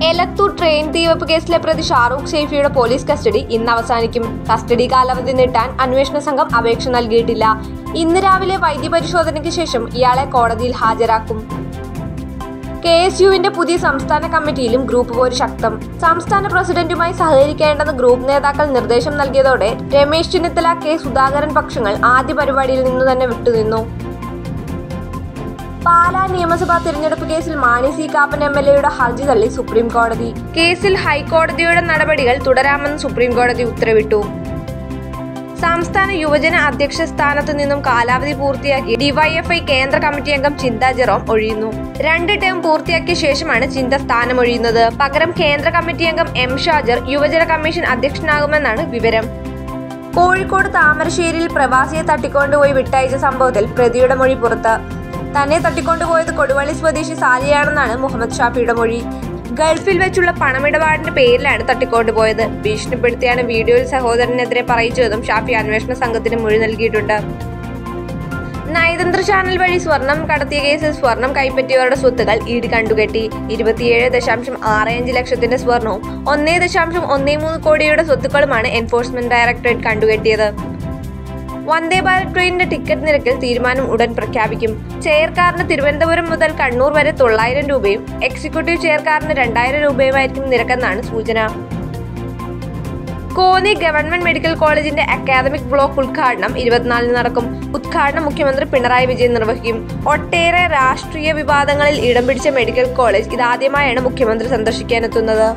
Elathur train തീവെപ്പ് കേസിലെ പ്രതി Shahrukh ഷെയ്ഫിയുടെ police custody ഇന്ന് അവസാനിക്കും കസ്റ്റഡി കാലാവധി നീട്ടാൻ അന്വേഷണ സംഘം അപേക്ഷ നൽകിയിട്ടില്ല ഇന്ന് രാവിലെ വൈദ്യപരിശോധനയ്ക്ക് ശേഷം ഇയാളെ കോടതിയിൽ ഹാജരാക്കും കെ എസ് യുവിന്റെ പുതിയ സംസ്ഥാന കമ്മിറ്റിയിലും ഗ്രൂപ്പ് പോര് ശക്തം സംസ്ഥാന പ്രസിഡന്റുമായി സഹകരിക്കേണ്ടെന്ന് ഗ്രൂപ്പ് നേതാക്കൾ നിർദ്ദേശം നൽകിയതോടെ രമേശ് ചെന്നിത്തല കെ സുധാകരൻ പക്ഷങ്ങൾ ആദ്യ പരിപാടിയിൽ നിന്നു തന്നെ വിട്ടുനിന്നു പാലാ നിയമസഭാ തിരഞ്ഞെടുപ്പ് കേസിൽ Mani C Kappan M L എയുടെ ഹർജി തള്ളി സുപ്രീം കോടതി കേസിൽ ഹൈക്കോടതിയുടെ നടപടികൾ തുടരാമെന്ന് സുപ്രീം കോടതി ഉത്തരവിട്ടു സംസ്ഥാന യുവജന അധ്യക്ഷ സ്ഥാനത്തു നിന്നും കാലാവധി പൂർത്തിയാക്കി ഡിവൈഎഫ്ഐ കേന്ദ്ര കമ്മിറ്റി അംഗം ചിന്ത ജെറോം ഒഴിയുന്നു രണ്ട് ടേം പൂർത്തിയാക്കിയ ശേഷമാണ് ചിന്ത സ്ഥാനമൊഴിയുന്നത് പകരം കേന്ദ്ര കമ്മിറ്റി അംഗം എം ഷാജർ യുവജന കമ്മീഷൻ അധ്യക്ഷനാകുമെന്നാണ് വിവരം കോഴിക്കോട് താമരശ്ശേരിയിൽ പ്രവാസിയെ തട്ടിക്കൊണ്ടുപോയി വിട്ടയച്ച സംഭവത്തിൽ പ്രതിയുടെ മൊഴി പുറത്ത് തന്നെ തട്ടിക്കൊണ്ടുപോയത് കൊടുവള്ളി സ്വദേശി സാലിയാണെന്നാണ് മുഹമ്മദ് ഷാഫിയുടെ മൊഴി ഗൾഫിൽ വെച്ചുള്ള പണമിടപാടിന്റെ പേരിലാണ് തട്ടിക്കൊണ്ടുപോയത് ഭീഷണിപ്പെടുത്തിയാണ് വീഡിയോയിൽ സഹോദരനെതിരെ പറയിച്ചതെന്നും ഷാഫി അന്വേഷണ സംഘത്തിന് മൊഴി നൽകിയിട്ടുണ്ട് നയതന്ത്ര ചാനൽ വഴി സ്വർണം കടത്തിയ കേസിൽ സ്വർണം കൈപ്പറ്റിയവരുടെ സ്വത്തുകൾ ഇഡി കണ്ടുകെട്ടി ഇരുപത്തിയേഴ് ദശാംശം ആറ് അഞ്ച് ലക്ഷത്തിന്റെ സ്വർണവും ഒന്നേ ദശാംശം ഒന്നേ മൂന്ന് കോടിയുടെ സ്വത്തുക്കളുമാണ് എൻഫോഴ്സ്മെന്റ് ഡയറക്ടറേറ്റ് കണ്ടുകെട്ടിയത് വന്ദേ ഭാരത് ട്രെയിനിന്റെ ടിക്കറ്റ് നിരക്കിൽ തീരുമാനം ഉടൻ പ്രഖ്യാപിക്കും ചെയർകാറിന് തിരുവനന്തപുരം മുതൽ കണ്ണൂർ വരെ തൊള്ളായിരം രൂപയും എക്സിക്യൂട്ടീവ് ചെയർകാറിന് രണ്ടായിരം രൂപയുമായിരിക്കും നിരക്കെന്നാണ് സൂചന കോന്നി ഗവൺമെന്റ് മെഡിക്കൽ കോളേജിന്റെ അക്കാദമിക് ബ്ലോക്ക് ഉദ്ഘാടനം ഇരുപത്തിനാലിന് നടക്കും ഉദ്ഘാടനം മുഖ്യമന്ത്രി പിണറായി വിജയൻ നിർവഹിക്കും ഒട്ടേറെ രാഷ്ട്രീയ വിവാദങ്ങളിൽ ഇടം പിടിച്ച മെഡിക്കൽ കോളേജ് ഇതാദ്യമായാണ് മുഖ്യമന്ത്രി സന്ദർശിക്കാനെത്തുന്നത്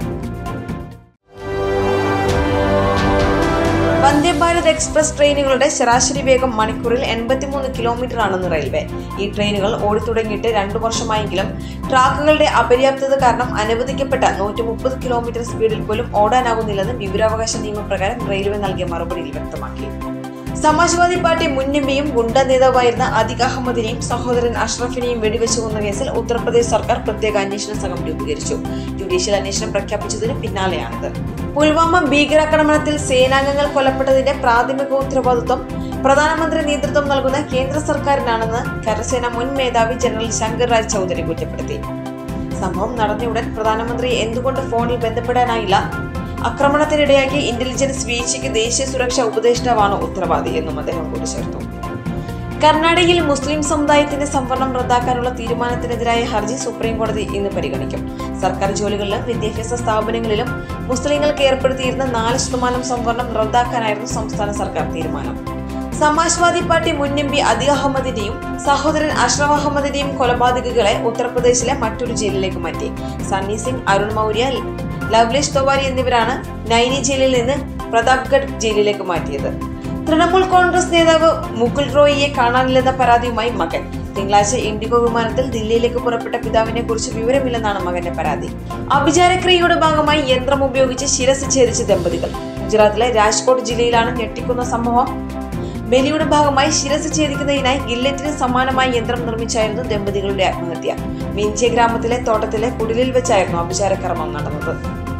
വന്ദേ ഭാരത് എക്സ്പ്രസ് ട്രെയിനുകളുടെ ശരാശരി വേഗം മണിക്കൂറിൽ എൺപത്തിമൂന്ന് കിലോമീറ്റർ ആണെന്ന് റെയിൽവേ ഈ ട്രെയിനുകൾ ഓടിത്തുടങ്ങിയിട്ട് രണ്ടു വർഷമായെങ്കിലും ട്രാക്കുകളുടെ അപര്യാപ്തത കാരണം അനുവദിക്കപ്പെട്ട നൂറ്റി മുപ്പത് കിലോമീറ്റർ സ്പീഡിൽ പോലും ഓടാനാകുന്നില്ലെന്ന് വിവരാവകാശ നിയമപ്രകാരം റെയിൽവേ നൽകിയ മറുപടിയിൽ വ്യക്തമാക്കി സമാജ്വാദി പാർട്ടി മുൻ എംപിയും ഗുണ്ട നേതാവായിരുന്ന അതിക് അഹമ്മദിനെയും സഹോദരൻ അഷ്റഫിനെയും വെടിവെച്ചു കൊന്ന കേസിൽ ഉത്തർപ്രദേശ് സർക്കാർ പ്രത്യേക അന്വേഷണ സംഘം രൂപീകരിച്ചു ജുഡീഷ്യൽ അന്വേഷണം പ്രഖ്യാപിച്ചതിന് പിന്നാലെയാണിത് പുൽവാമ ഭീകരാക്രമണത്തിൽ സേനാംഗങ്ങൾ കൊല്ലപ്പെട്ടതിന്റെ പ്രാഥമിക ഉത്തരവാദിത്വം പ്രധാനമന്ത്രി നേതൃത്വം നൽകുന്ന കേന്ദ്ര സർക്കാരിനാണെന്ന് കരസേന മുൻ മേധാവി ജനറൽ ശങ്കർ രാജ് ചൌധരി കുറ്റപ്പെടുത്തി സംഭവം നടന്നയുടൻ പ്രധാനമന്ത്രി എന്തുകൊണ്ട് ഫോണിൽ ബന്ധപ്പെടാനായില്ല ആക്രമണത്തിനിടയാക്കി ഇന്റലിജൻസ് വീഴ്ചയ്ക്ക് ദേശീയ സുരക്ഷാ ഉപദേഷ്ടാവാണ് ഉത്തരവാദി എന്നും അദ്ദേഹം കൂട്ടിച്ചേർത്തു കർണാടകയിൽ മുസ്ലിം സമുദായത്തിന്റെ സംവരണം റദ്ദാക്കാനുള്ള തീരുമാനത്തിനെതിരായ ഹർജി സുപ്രീം കോടതി ഇന്ന് പരിഗണിക്കും സർക്കാർ ജോലികളിലും വിദ്യാഭ്യാസ സ്ഥാപനങ്ങളിലും മുസ്ലിങ്ങൾക്ക് ഏർപ്പെടുത്തിയിരുന്ന നാല് ശതമാനം സംവരണം റദ്ദാക്കാനായിരുന്നു സംസ്ഥാന സർക്കാർ തീരുമാനം സമാജ്വാദി പാർട്ടി മുൻ എം പി അദി അഹമ്മദിന്റെയും സഹോദരൻ അഷ്റഫ് അഹമ്മദിന്റെയും കൊലപാതകികളെ ഉത്തർപ്രദേശിലെ മറ്റൊരു ജയിലിലേക്ക് മാറ്റി സണ്ണി സിംഗ് അരുൺ മൗര്യ ലവ്ലേഷ് തവാരി എന്നിവരാണ് നൈനി ജയിലിൽ നിന്ന് പ്രതാപ്ഗഡ് ജയിലിലേക്ക് മാറ്റിയത് തൃണമൂൽ കോൺഗ്രസ് നേതാവ് മുകുൽ റോയിയെ കാണാനില്ലെന്ന പരാതിയുമായി മകൻ തിങ്കളാഴ്ച ഇൻഡിഗോ വിമാനത്തിൽ ദില്ലിയിലേക്ക് പുറപ്പെട്ട പിതാവിനെ കുറിച്ച് വിവരമില്ലെന്നാണ് മകന്റെ പരാതി അഭിചാരക്രിയയുടെ ഭാഗമായി യന്ത്രം ഉപയോഗിച്ച് ശിരസ് ഛേദിച്ച ദമ്പതികൾ ഗുജറാത്തിലെ രാജ്കോട്ട് ജില്ലയിലാണ് ഞെട്ടിക്കുന്ന സംഭവം ബലിയുടെ ഭാഗമായി ശിരസ് ഛേദിക്കുന്നതിനായി ഗില്ലറ്റിന് സമാനമായ യന്ത്രം നിർമ്മിച്ചായിരുന്നു ദമ്പതികളുടെ ആത്മഹത്യ മിഞ്ചെ ഗ്രാമത്തിലെ തോട്ടത്തിലെ കുടിലിൽ വെച്ചായിരുന്നു അഭിചാരകർമ്മം നടന്നത്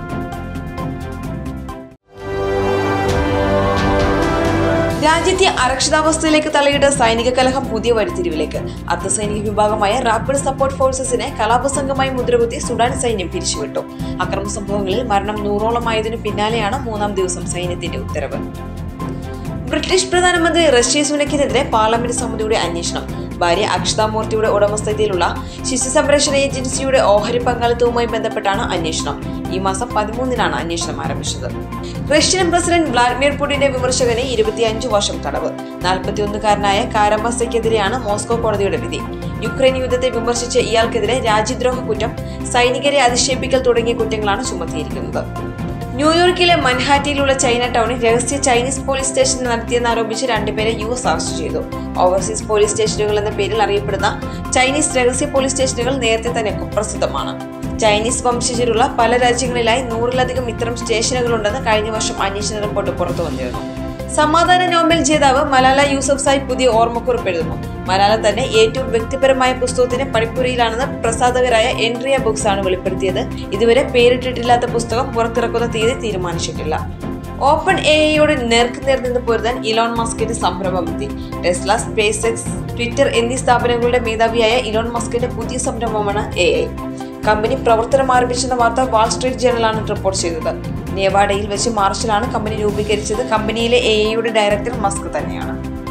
രാജ്യത്തെ അരക്ഷിതാവസ്ഥയിലേക്ക് തള്ളിയിട്ട സൈനിക കലഹം പുതിയ വഴിത്തിരിവിലേക്ക് അർദ്ധസൈനിക വിഭാഗമായ റാപ്പിഡ് സപ്പോർട്ട് ഫോഴ്സസിനെ കലാപസംഘമായി മുദ്രകുത്തി സുഡാൻ സൈന്യം പിരിച്ചുവിട്ടു അക്രമ സംഭവങ്ങളിൽ മരണം നൂറോളമായതിനു പിന്നാലെയാണ് മൂന്നാം ദിവസം സൈന്യത്തിന്റെ ഉത്തരവ് ബ്രിട്ടീഷ് പ്രധാനമന്ത്രി റഷ്യ സുനക്കിനെതിരെ പാർലമെന്റ് സമിതിയുടെ അന്വേഷണം ഭാര്യ അക്ഷത മൂർത്തിയുടെ ഉടമസ്ഥതയിലുള്ള ശിശു സംരക്ഷണ ഏജൻസിയുടെ ഓഹരി പങ്കാളിത്തവുമായി ബന്ധപ്പെട്ടാണ് അന്വേഷണം ഈ മാസം പതിമൂന്നിനാണ് അന്വേഷണം ആരംഭിച്ചത് റഷ്യൻ പ്രസിഡന്റ് വ്ളാഡിമിർ പുടിന്റെ വിമർശകനെ ഇരുപത്തിയഞ്ചു വർഷം തടവ് നാൽപ്പത്തിയൊന്നുകാരനായ കാരമസയ്ക്കെതിരെയാണ് മോസ്കോ കോടതിയുടെ വിധി യുക്രൈൻ യുദ്ധത്തെ വിമർശിച്ച ഇയാൾക്കെതിരെ രാജ്യദ്രോഹ കുറ്റം സൈനികരെ അധിക്ഷേപിക്കൽ തുടങ്ങിയ കുറ്റങ്ങളാണ് ചുമത്തിയിരിക്കുന്നത് ന്യൂയോർക്കിലെ മൻഹാറ്റിയിലുള്ള ചൈന ടൗണിൽ രഹസ്യ ചൈനീസ് പോലീസ് സ്റ്റേഷൻ നടത്തിയെന്നാരോപിച്ച് രണ്ടുപേരെ യു എസ് അറസ്റ്റ് ചെയ്തു ഓവർസീസ് പോലീസ് സ്റ്റേഷനുകൾ എന്ന പേരിൽ അറിയപ്പെടുന്ന ചൈനീസ് രഹസ്യ പോലീസ് സ്റ്റേഷനുകൾ നേരത്തെ തന്നെ കുപ്രസിദ്ധമാണ് ചൈനീസ് വംശജരുള്ള പല രാജ്യങ്ങളിലായി നൂറിലധികം ഇത്തരം സ്റ്റേഷനുകളുണ്ടെന്ന് കഴിഞ്ഞ വർഷം അന്വേഷണ റിപ്പോർട്ട് പുറത്തു വന്നിരുന്നു സമാധാന നോബൽ ജേതാവ് മലാല യൂസഫ്സായി പുതിയ ഓർമ്മക്കുറിപ്പ് എഴുതുന്നു മലാല തന്നെ ഏറ്റവും വ്യക്തിപരമായ പുസ്തകത്തിന് പണിപ്പുരയിലാണെന്ന് പ്രസാധകരായ എൻട്രിയ ബുക്സ് ആണ് വെളിപ്പെടുത്തിയത് ഇതുവരെ പേരിട്ടിട്ടില്ലാത്ത പുസ്തകം പുറത്തിറക്കുന്ന തീയതി തീരുമാനിച്ചിട്ടില്ല ഓപ്പൺ എ ഐയോട് നേർക്ക് നേർ നിന്ന് പൊരുതാൻ ഇലോൺ മസ്കിന്റെ സംരംഭം എത്തി ടെസ്ല സ്പേസ് എക്സ് ട്വിറ്റർ എന്നീ സ്ഥാപനങ്ങളുടെ മേധാവിയായ ഇലോൺ മസ്കിന്റെ പുതിയ സംരംഭമാണ് എ ഐ കമ്പനി പ്രവർത്തനം ആരംഭിച്ചെന്ന വാർത്ത വാൾ സ്ട്രീറ്റ് ജേണലാണ് റിപ്പോർട്ട് ചെയ്തത് നേവാഡയിൽ വെച്ച് മാർച്ചിലാണ് കമ്പനി രൂപീകരിച്ചത് കമ്പനിയിലെ എ ഐയുടെ ഡയറക്ടർ മസ്ക് തന്നെയാണ്